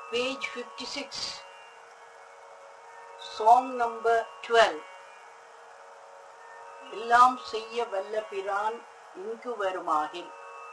page 56, song number 12. எல்லாம் செய்ய வல்ல பிரான் இங்கு வருமாகில்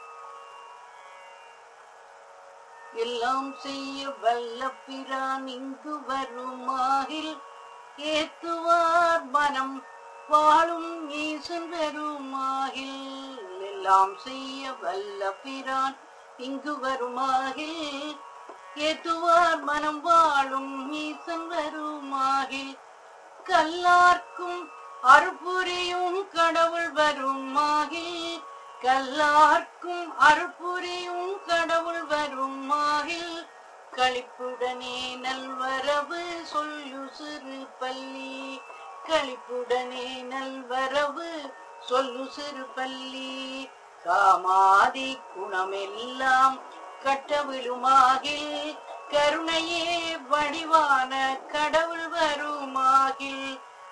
எல்லாம் செய்ய வல்ல பிரான் இங்கு வருமாகில் ஏத்துவார் மனம் வாழும் ஈசன் வருமாகில் எல்லாம் செய்ய வல்ல பிரான் இங்கு வருமாகில் ஏத்துவார் மனம் வாழும் ஈசன் வருமாகில் கல்லார்க்கும் அருப்புரியும் கடவுள் வருமாகில் கல்லார்க்கும் அருப்புரியும் கடவுள் வருமாகில் களிப்புடனே நல்வரவு சொல்லு சிறு பள்ளி களிப்புடனே நல்வரவு சொல்லு சிறு பள்ளி காமாதி குணமெல்லாம் கட்டவிழுமாகில் கருணையே வடிவான கடவுள் வருமாகில்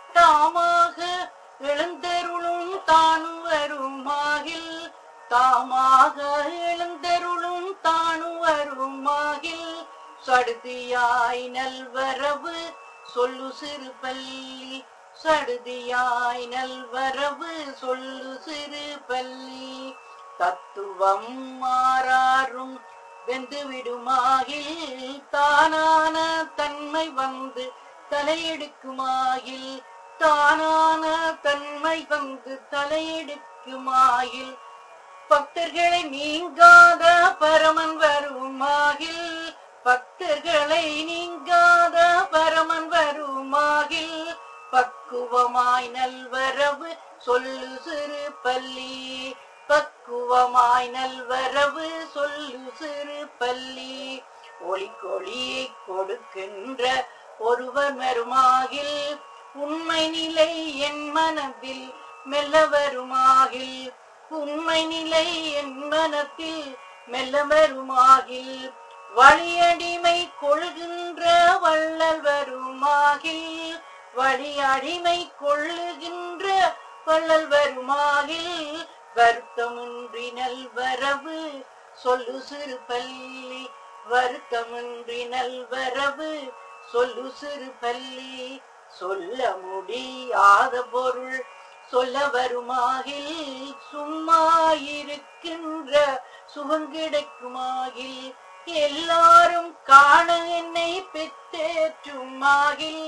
தாமாக எழுந்தருளும் தானு வருமாகில் தாமாக எழுந்தருளும் தானு வருமாகில் சடுதியாய் நல்வரவு சொல்லு சிறு பள்ளி சடுதியாய் நல்வரவு சொல்லு சிறு பள்ளி தத்துவம் மாறாரும் வெந்து விடுமாகில் தானான தன்மை வந்து தலையெடுக்குமாகில் தானான தன்மை வந்து தலையெடுக்குமாயில் பக்தர்களை நீங்காத பரமன் வருமாகில் பக்தர்களை நீங்காத பரமன் வருமாகில் பக்குவமாய் நல்வரவு சொல்லு சிறு பள்ளி பக்குவமாய் நல்வரவு சொல்லு சிறு பள்ளி ஒளிக்கொளியை கொடுக்கின்ற ஒருவர் வருமாகில் உண்மை நிலை என் மனத்தில் மெல்ல வருமாகில் உண்மை நிலை என் மனத்தில் மெல்ல வருமாகில் வழியடிமை கொள்கின்ற வள்ளல் வருமாகில் வழியடிமை கொள்ளுகின்ற வள்ளல் வருமாகில் வருத்தமின்றி நல்வரவு சொல்லு சிறு பள்ளி வருத்தமின்றி நல்வரவு சொல்லு சிறு பள்ளி சொல்ல முடியாத பொருள் சொல்ல வருமாகில் சும்மா இருக்கின்ற சுகம் கிடைக்குமாகில் எல்லாரும் காண என்னை பெற்றேற்றுமாகில்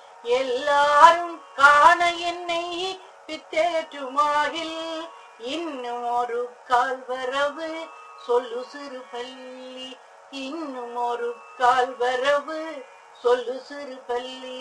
எல்லாரும் காண என்னை பித்தேற்றுமாகில் இன்னும் ஒரு கால்வரவு சொல்லு சிறு பள்ளி இன்னும் ஒரு கால்வரவு சொல்லு சிறு பள்ளி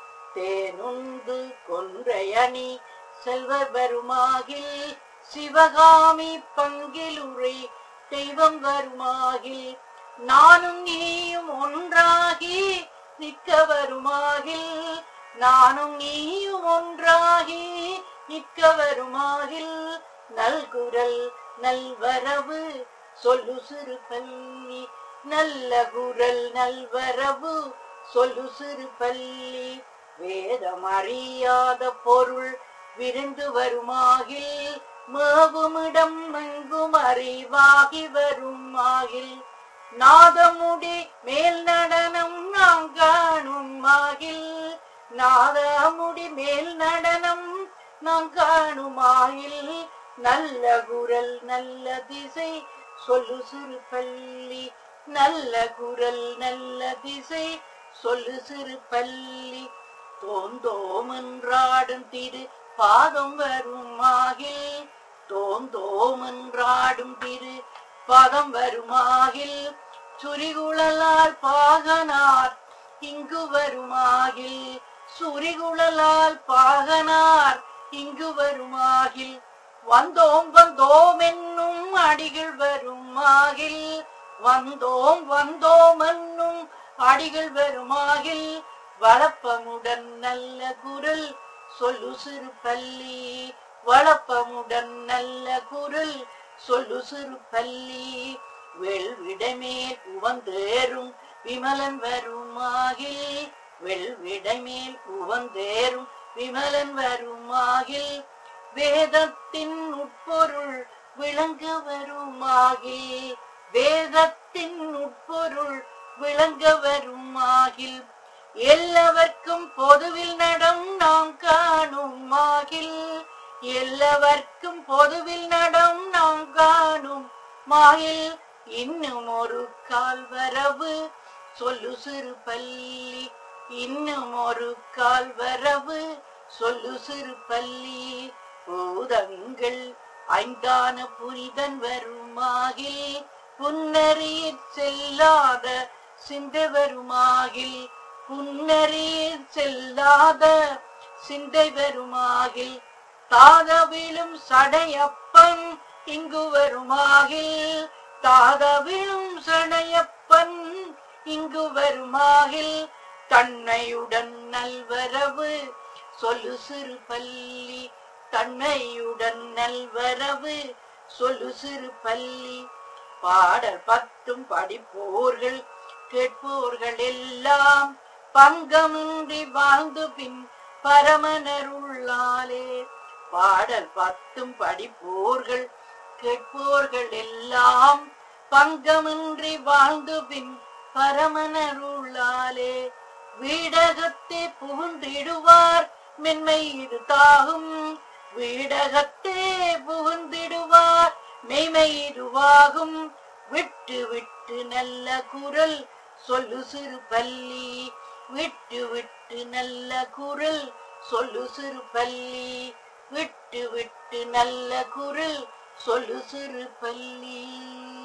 தேனுந்து கொன்றையணி செல்வர் வருமாகில் சிவகாமி பங்கிலுரை தெய்வம் வருமாகில் நானும் நீயும் ஒன்றாகி நிற்க வருமாகில் நானும் நீயும் ஒன்றாகி நிற்க வருமாகில் நல்குரல் நல்வரவு சொல்லு சிறு பள்ளி நல்ல குரல் நல்வரவு சொல்லு சிறு பள்ளி வேதம் அறியாத பொருள் விருந்து வருமாகில் மேவுமிடம் எங்கும் அறிவாகி வருமாகில் நாதமுடி மேல் நடனம் நாம் காணும் ஆகில் நாதமுடி மேல் நடனம் நாம் காணுமாயில் நல்ல குரல் நல்ல திசை சொல்லு சிறு பள்ளி நல்ல குரல் நல்ல திசை சொல்லு சிறு பள்ளி தோந்தோம் என்றாடும் திரு பாதம் வருமாகில் தோந்தோம் என்றாடும் திரு பாதம் வருமாகில் சுரிகுழலால் பாகனார் இங்கு வருமாகில் சுரிகுழலால் பாகனார் இங்கு வருமாகில் வந்தோம் வந்தோம் என்னும் அடிகள் வருமாகில் வந்தோம் வந்தோம் என்னும் அடிகள் வருமாகில் வளப்பமுடன் நல்ல குரல் சொல்லு சிறு பள்ளி வளப்பமுடன் நல்ல குரல் சொல்லு சிறு பள்ளி வெள்விடமேல் உவந்தேறும் விமலன் வருமாகில் வெள்விடமேல் உவந்தேறும் விமலன் வருமாகில் வேதத்தின் உட்பொருள் விளங்க வருமாகில் வேதத்தின் உட்பொருள் விளங்க வரும் ஆகில் எல்லாவர்க்கும் பொதுவில் நடம் நாம் காணும் ஆகில் எல்லாவர்க்கும் பொதுவில் நடம் நாம் காணும் மாயில் இன்னும் ஒரு கால் வரவு சொல்லு சிறு பள்ளி இன்னும் ஒரு கால் வரவு சொல்லு சிறு பள்ளி பூதங்கள் ஐந்தான புனிதன் வருமாகில் புன்னறியிற் செல்லாத சிந்தை வருமாகில் புன்னறியிற் செல்லாத சிந்தை வருமாகில் தாதவிழும் சடையப்பன் இங்கு வருமாகில் தாதவிழும் சடையப்பன் இங்கு வருமாகில் தன்னையுடன் நல்வரவு சொல்லு சிறு பள்ளி தன்மையுடன் நல்வரவு சொல்லு சிறு பள்ளி பாடல் பத்தும் படிப்போர்கள் கேட்போர்கள் எல்லாம் பங்கமின்றி வாழ்ந்து பின் பரமனருள்ளாலே பாடல் பத்தும் படிப்போர்கள் கேட்போர்கள் எல்லாம் பங்கமின்றி வாழ்ந்து பின் பரமனருளாலே வீடகத்தே புகுந்திடுவார் மென்மை இது தாகும் வீடகத்தே புகுந்திடுவார் மெய்மை இதுவாகும் விட்டு விட்டு நல்ல குரல் சொல்லு சிறு பள்ளி விட்டு விட்டு நல்ல குரல் சொல்லு சிறு பள்ளி விட்டு விட்டு நல்ல குரல் சொல்லு சிறு பள்ளி